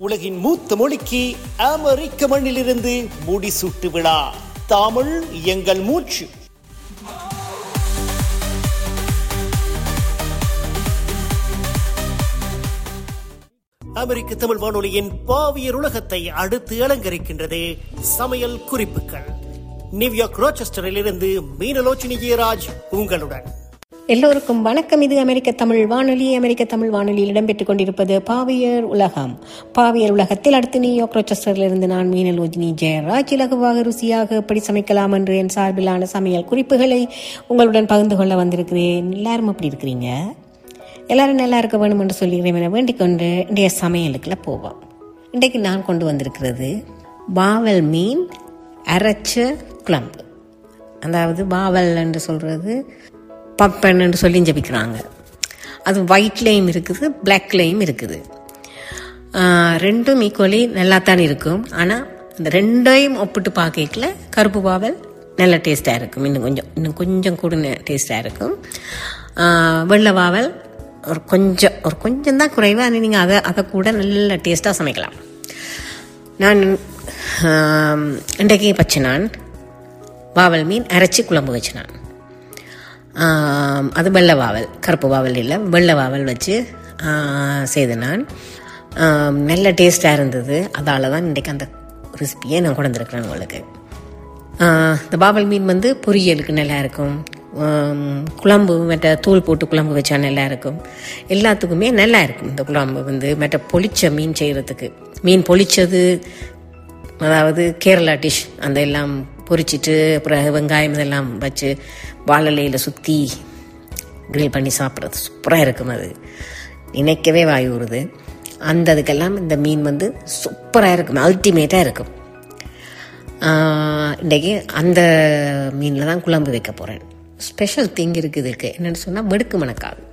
உலகின் மூத்த மொழிக்கு அமெரிக்க மண்ணிலிருந்து முடிசூட்டு விழா தமிழ் எங்கள் மூச்சு அமெரிக்க தமிழ் வானொலியின் பாவியர் உலகத்தை அடுத்து அலங்கரிக்கின்றது சமையல் குறிப்புகள் நியூயார்க் ரோச்செஸ்டரில் இருந்து மீனலோச்சினி ஜெயராஜ் உங்களுடன் எல்லோருக்கும் வணக்கம் இது அமெரிக்க தமிழ் வானொலி அமெரிக்க தமிழ் வானொலியில் இடம்பெற்றுக் கொண்டிருப்பது பாவியர் உலகம் பாவியர் உலகத்தில் அடுத்து நியூயார்க் ரோச்செஸ்டரில் இருந்து நான் மீனலோஜினி ஜெயராஜ் இலகுவாக ருசியாக எப்படி சமைக்கலாம் என்று என் சார்பிலான சமையல் குறிப்புகளை உங்களுடன் பகிர்ந்து கொள்ள வந்திருக்கிறேன் எல்லாரும் அப்படி இருக்கிறீங்க எல்லாரும் நல்லா இருக்க வேணும் என்று சொல்லுகிறேன் என வேண்டிக் கொண்டு இன்றைய சமையலுக்குள்ள போவோம் இன்றைக்கு நான் கொண்டு வந்திருக்கிறது பாவல் மீன் அரைச்ச குழம்பு அதாவது பாவல் என்று சொல்கிறது பப்பன் என்று சொல்லி ஜபிக்கிறாங்க அது ஒயிட்லேயும் இருக்குது பிளாக்லேயும் இருக்குது ஆஹ் ரெண்டும் ஈக்குவலி நல்லா தான் இருக்கும் ஆனால் அந்த ரெண்டையும் ஒப்பிட்டு பார்க்கல கருப்பு பாவல் நல்ல டேஸ்ட்டாக இருக்கும் இன்னும் கொஞ்சம் இன்னும் கொஞ்சம் கூட டேஸ்ட்டாக இருக்கும் ஆஹ் வெள்ளை பாவல் ஒரு கொஞ்சம் ஒரு கொஞ்சம் தான் குறைவாக ஆனால் நீங்கள் அதை அதை கூட நல்ல டேஸ்ட்டாக சமைக்கலாம் நான் ஆம், இன்றைக்கு பச்சை நான் வாவல் மீன் அரைச்சி குழம்பு வச்சு நான் ஆம், அது வெள்ளை வாவல் கருப்பு வாவல் இல்லை வெள்ளை வாவல் வச்சு ஆ, செய்தேன் நான் ஆம், நல்ல டேஸ்ட்டாக இருந்தது அதால் தான் இன்றைக்கு அந்த ரெசிபியை நான் கொண்டு வந்திருக்கிறேன் உங்களுக்கு ஆ, இந்த பாவல் மீன் வந்து பொரியலுக்கு நல்லா இருக்கும் ஆம், குழம்பு மற்ற தூள் போட்டு குழம்பு வச்சா நல்லா இருக்கும் எல்லாத்துக்குமே நல்லா இருக்கும் இந்த குழம்பு வந்து மற்ற பொளிச்ச மீன் செய்கிறதுக்கு மீன் பொளிச்சது அதாவது கேரளா டிஷ் அந்த எல்லாம் பொரிச்சிட்டு அப்புறம் வெங்காயம் இதெல்லாம் வச்சு வாழலையில் சுற்றி கிரில் பண்ணி சாப்பிட்றது சூப்பராக இருக்கும் அது நினைக்கவே வாய் ஊறுது அந்த அதுக்கெல்லாம் இந்த மீன் வந்து சூப்பராக இருக்கும் அல்டிமேட்டாக இருக்கும் ஆஹ் இன்றைக்கி அந்த மீனில் தான் குழம்பு வைக்க போகிறேன் ஸ்பெஷல் திங் இருக்குது இதுக்கு என்னென்னு சொன்னால் மெடுக்கு மணக்காது